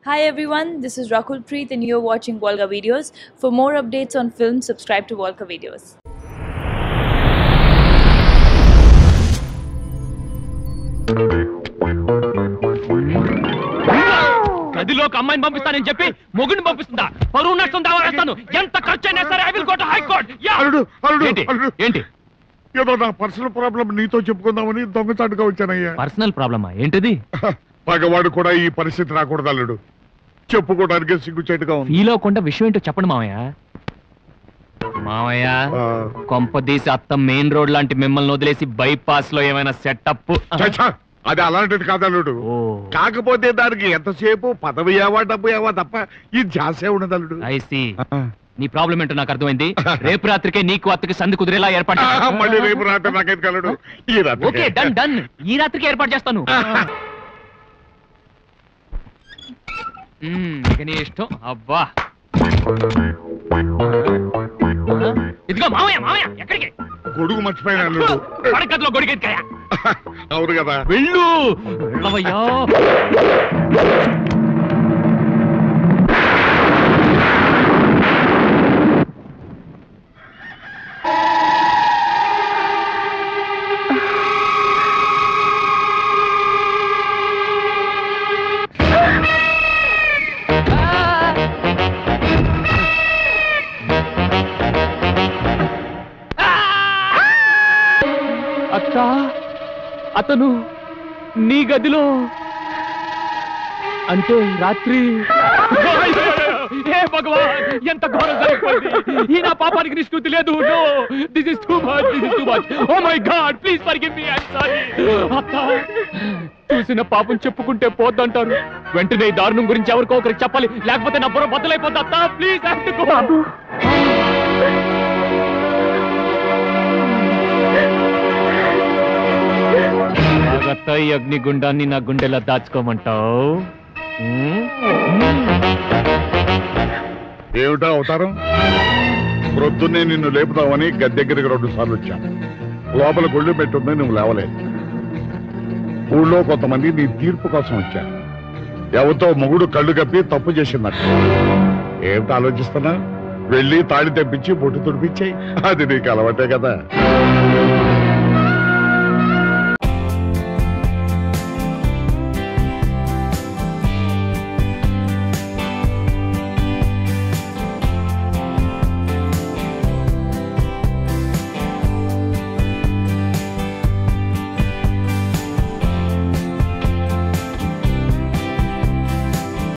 Hi everyone, this is Rakul Preet and you're watching Volga Videos. For more updates on film, subscribe to Volga Videos. గదిలోకి అమ్మాయిని పంపిస్తానని చెప్పి మొగుడిని పంపిస్తుందా పరువు నష్టం దావా వేస్తాను ఎంత ఖర్చు అయినా సరే I will go to high court అల్లుడు అల్లుడు ఏంటి అల్లుడు ఏంటి ఏదో నా పర్సనల్ ప్రాబ్లం నీతో చెప్పుకుందామని దొంగచాటుగా వచ్చానయ్యా పర్సనల్ ప్రాబ్లమా ఏంటిది పగవాడు కూడా ఈ పరిస్థితి రాకూడదు అల్లుడు చెప్పుకోవడానికి సిగ్గుచేటుగా ఉంది ఫీల్ అవ్వకుండా విషయం ఏంటో చెప్పండి మామయ్య మామయ్య ఆ, కొంపదీసి అత్త మెయిన్ రోడ్ లాంటి మిమ్మల్ని వదిలేసి బైపాస్ లో ఏమైనా సెటప్ చచ్చా, అది అలాంటిది కాదు అల్లుడు ఓ కాకపోతే దానికి ఎంతసేపు పదవి ఏవా డబ్బు ఏవా తప్ప ఈ జాసే ఉండదు అల్లుడు ఐ సి నీ ప్రాబ్లం ఏంటో నాకు అర్థమైంది రేపు రాత్రికే నీకు అత్తకి సంధి కుదిరేలా ఏర్పాటు ఆ, చేస్తాను. మళ్ళీ రేపు రాత్రి నాకైతే కలడు ఈ రాత్రి ఓకే డన్ డన్ ఈ రాత్రికి ఏర్పాటు చేస్తాను మ్మ్, ఇక నీ ఇష్టం అబ్బా ఇదిగో మామయ్య మామయ్య ఎక్కడికి గొడుగు మర్చిపోయిన అల్లుడు పడకట్లో గొడిగెత్తికాయ అవును కదా వెళ్ళు వెళ్ళవయ్యా అత్త అతను నీ గదిలో అంటే రాత్రి ఏ భగవాన్ ఎంత ఘోరం జరిగిపోయింది ఈ నా పాపానికి నిష్కృతి లేదు no this is too much this is too much oh my god please forgive me I sorry అత్త చూసిన పాపం చెప్పుకుంటే పోద్దంటారు వెంటనే ఈ దారుణం గురించి ఎవరికో ఒకరికి చెప్పాలి లేకపోతే నా బుర్ర బద్దలైపోద్ది అత్త ప్లీజ్ బాబు జాగ్రత్త ఈ అగ్నిగుండాన్ని నా గుండెలా దాచుకోమంటావు ఏమిటా అవతారం ప్రొద్దున్నే నిన్ను లేపుతామని గది దగ్గరికి రెండు సార్లు వచ్చాను లోపల గుళ్ళు పెట్టుంది నువ్వు లేవలేదు ఊళ్ళో కొంతమంది నీ తీర్పు కోసం వచ్చారు ఎవరితో మొగుడు కళ్ళు కప్పి తప్పు చేసిందట ఏమిటి ఆలోచిస్తున్నా వెళ్ళి తాళి తెప్పించి బొట్టు తుడిపించాయి అది నీకు అలవాటే కదా